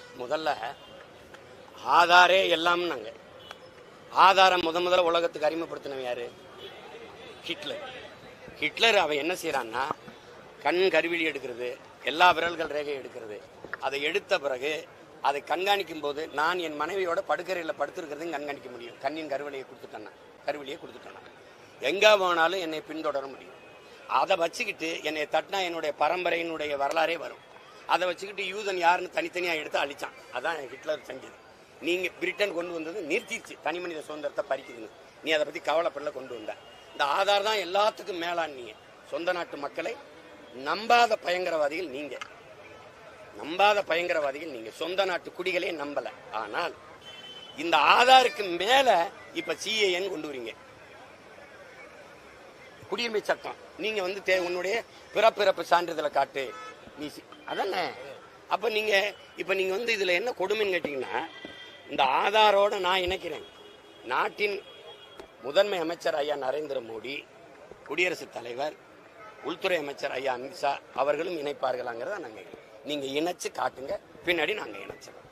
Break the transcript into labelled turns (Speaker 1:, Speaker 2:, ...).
Speaker 1: முதல்ல ஆதாரே எல்லாம் நாங்க ஆதாரம் முத முதல்ல உலகத்துக்கு அறிமுகப்படுத்தினவன் யாரு ஹிட்லர் ஹிட்லர் அவன் என்ன செய்யறான்னா கண் கருவிழி எடுக்கிறது எல்லா விரல்கள் ரேகை எடுக்கிறது அதை எடுத்த பிறகு அதை கண்காணிக்கும் போது நான் என் மனைவியோட படுக்கறையில் படுத்திருக்கிறதையும் கண்காணிக்க முடியும் கண்ணின் கருவிலையை கொடுத்துட்டேன் கருவிலையை கொடுத்துட்டேன் எங்க போனாலும் என்னை பின்தொடர முடியும் அதை வச்சுக்கிட்டு என்னை தட்டினா என்னுடைய பரம்பரையினுடைய வரலாறே வரும் அதை வச்சுக்கிட்டு யூதன் யாருன்னு தனித்தனியா எடுத்து அழிச்சான் அதான் ஹிட்லர் செஞ்சது நீங்க பிரிட்டன் கொண்டு வந்தது நிறுத்திடுச்சு தனி மனித சுதந்திரத்தை பறிக்குதுன்னு நீ அதை பத்தி கவலைப்படல கொண்டு வந்த இந்த ஆதார் தான் எல்லாத்துக்கும் மேலான் நீங்க சொந்த நாட்டு மக்களை நம்பாத பயங்கரவாதிகள் நீங்க நம்பாத பயங்கரவாதிகள் நீங்க சொந்த நாட்டு குடிகளே நம்பல ஆனால் இந்த ஆதாருக்கு மேல இப்ப சிஏஎன் கொண்டு வரீங்க குடியுரிமை சட்டம் நீங்க வந்து தே- உன்னுடைய பிறப்பிறப்பு சான்றிதழை காட்டு நீ சி- அதானே அப்ப நீங்க இப்ப நீங்க வந்து இதுல என்ன கொடுமைன்னு கேட்டீங்கன்னா இந்த ஆதாரோட நான் இணைக்கிறேன் நாட்டின் முதன்மை அமைச்சர் ஐயா நரேந்திர மோடி குடியரசுத் தலைவர் உள்துறை அமைச்சர் ஐயா அமித்ஷா அவர்களும் இணைப்பார்களாங்கிறத நாங்க நீங்க இணைச்சு காட்டுங்க பின்னாடி நாங்க இணைச்சிடறோம்